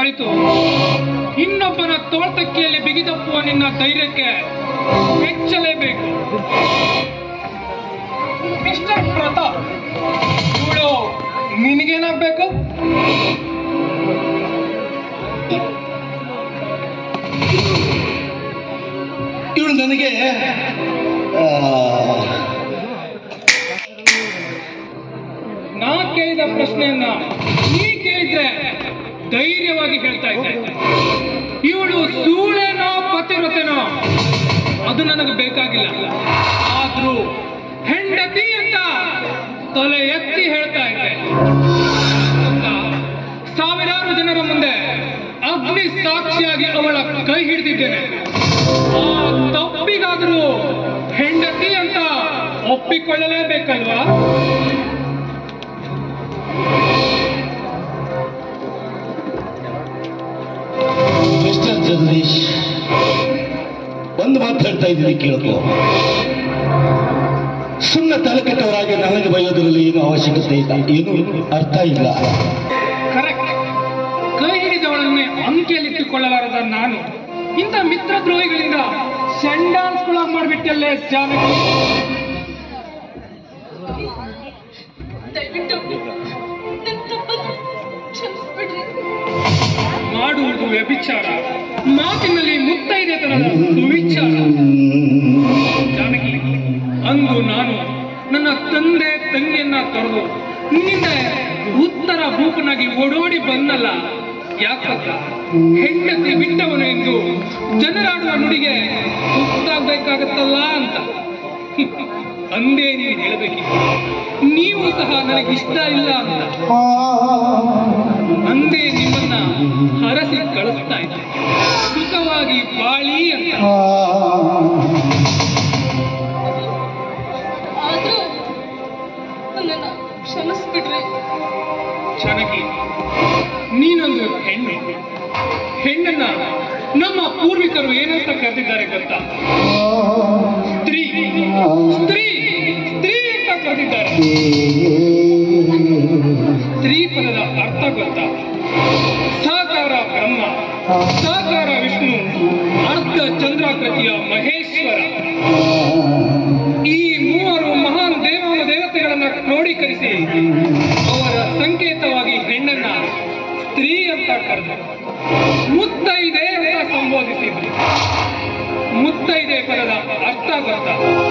ಮರೆತು ಇನ್ನೊಬ್ಬನ ತೋಳ್ತಕ್ಕಿಯಲ್ಲಿ ಬಿಗಿದಪ್ಪುವ ನಿನ್ನ ಧೈರ್ಯಕ್ಕೆ ಮೆಚ್ಚಲೇಬೇಕು ಮಿಸ್ಟರ್ ಪ್ರತಾಪ್ ಇವಳು ನಿನಗೇನಾಗ್ಬೇಕು ಇವಳು ನನಗೆ ಆ, ನಾ ಕೇಳಿದ ಪ್ರಶ್ನೆಯನ್ನ ನೀ ಕೇಳಿದ್ರೆ ಧೈರ್ಯವಾಗಿ ಹೇಳ್ತಾ ಇದ್ದೆ ಇವಳು ಸೂಳೆನೋ ಪತಿವ್ರತೆನೋ ಅದು ನನಗೆ ಬೇಕಾಗಿಲ್ಲ ಆದ್ರೂ ಹೆಂಡತಿ ಅಂತ ತಲೆ ಎತ್ತಿ ಹೇಳ್ತಾ ಇದ್ದೆ ಗೊತ್ತಾ? ಸಾವಿರಾರು ಜನರ ಮುಂದೆ ಅಗ್ನಿ ಸಾಕ್ಷಿಯಾಗಿ ಅವಳ ಕೈ ಹಿಡಿದಿದ್ದೇನೆ ಆ ತಪ್ಪಿಗಾದ್ರೂ ಹೆಂಡತಿ ಅಂತ ಒಪ್ಪಿಕೊಳ್ಳಲೇಬೇಕಲ್ವಾ ಮಿಸ್ಟರ್ ಜಗದೀಶ್ ಒಂದು ಮಾತು ಹೇಳ್ತಾ ಇದ್ದೀನಿ ಕೇಳ್ಕೋ ಸುಮ್ಮನೆ ತಲೆ ಕೆಟ್ಟವರಾಗಿ ನನಗೆ ಬಯೋದ್ರಲ್ಲಿ ಏನು ಅವಶ್ಯಕತೆ ಇಲ್ಲ ಏನು ಅರ್ಥ ಇಲ್ಲ ಕರೆಕ್ಟ್ ಕೈ ಹಿಡಿದವಳನ್ನೇ ಅಂಕೆಯಲ್ಲಿಟ್ಟುಕೊಳ್ಳಲಾರದ ನಾನು ಇಂಥ ಮಿತ್ರ ದ್ರೋಹಿಗಳಿಂದ ಸೆಂಡಾನ್ಸ್ಗಳ ಮಾಡ್ಬಿಟ್ಟಲ್ಲೇ ಜಾನಕಿ ದಯವಿಟ್ಟು ನನ್ನ ತಪ್ಪನ್ನು ಕ್ಷಮಿಸ್ಬಿಡ್ರಿ ಮಾಡುವುದು ವ್ಯಭಿಚಾರ ಮಾತಿನಲ್ಲಿ ಮುತ್ತೈದೆ ತನದ ಸುವಿಚಾರ ಜಾನಕಿ ಅಂದು ನಾನು ನನ್ನ ತಂದೆ ತಂಗಿಯನ್ನ ತೊರೆದು ನಿನ್ನಿಂದ ಉತ್ತರ ಭೂಪನಾಗಿ ಓಡೋಡಿ ಬಂದಲ್ಲ ಯಾಕಂತ ಹೆಂಡತಿ ಬಿಟ್ಟವನು ಎಂದು ಜನರಾಡುವ ನುಡಿಗೆ ಗೊತ್ತಾಗಬೇಕಾಗತ್ತಲ್ಲ ಅಂತ ಅಂದೇ ನೀವು ಹೇಳಬೇಕಿತ್ತು ನೀವು ಸಹ ನನಗಿಷ್ಟ ಇಲ್ಲ ಅಂತ ಅಂದೇ ನಿಮ್ಮನ್ನ ಹರಸಿ ಕಳಿಸ್ತಾ ಇದ್ದೆ ಸುಖವಾಗಿ ಬಾಳಿ ಅಂತ ಆದ್ರೂ ನನ್ನನ್ನು ಕ್ಷಮಿಸ್ಬಿಡ್ರಿ ಚೆನ್ನಾಗಿ ನೀನೊಂದು ಹೆಣ್ಣು ಹೆಣ್ಣನ್ನ ನಮ್ಮ ಪೂರ್ವಿಕರು ಏನಂತ ಕರೆದಿದ್ದಾರೆ ಗೊತ್ತಾ ಸ್ತ್ರೀ ಸ್ತ್ರೀ ಸ್ತ್ರೀ ಅಂತ ಕರೆದಿದ್ದಾರೆ ಸ್ತ್ರೀ ಪದದ ಅರ್ಥ ಗೊತ್ತಾ ಸಾಕಾರ ಬ್ರಹ್ಮ ಸಾಕಾರ ವಿಷ್ಣು ಅರ್ಧ ಚಂದ್ರಾಕೃತಿಯ ಮಹೇಶ್ವರ ಈ ಮೂವರು ಮಹಾನ್ ದೇವಾನ ದೇವತೆಗಳನ್ನ ಕ್ರೋಢೀಕರಿಸಿ ಅವರ ಸಂಕೇತವಾಗಿ ಹೆಣ್ಣನ್ನ ಸ್ತ್ರೀ ಅಂತ ಕರೆದರು ಮುತ್ತೈದೆ ಅಂತ ಸಂಬೋಧಿಸಿದ್ರು ಮುತ್ತೈದೆ ಪದದ ಅರ್ಥ ಗೊತ್ತಾ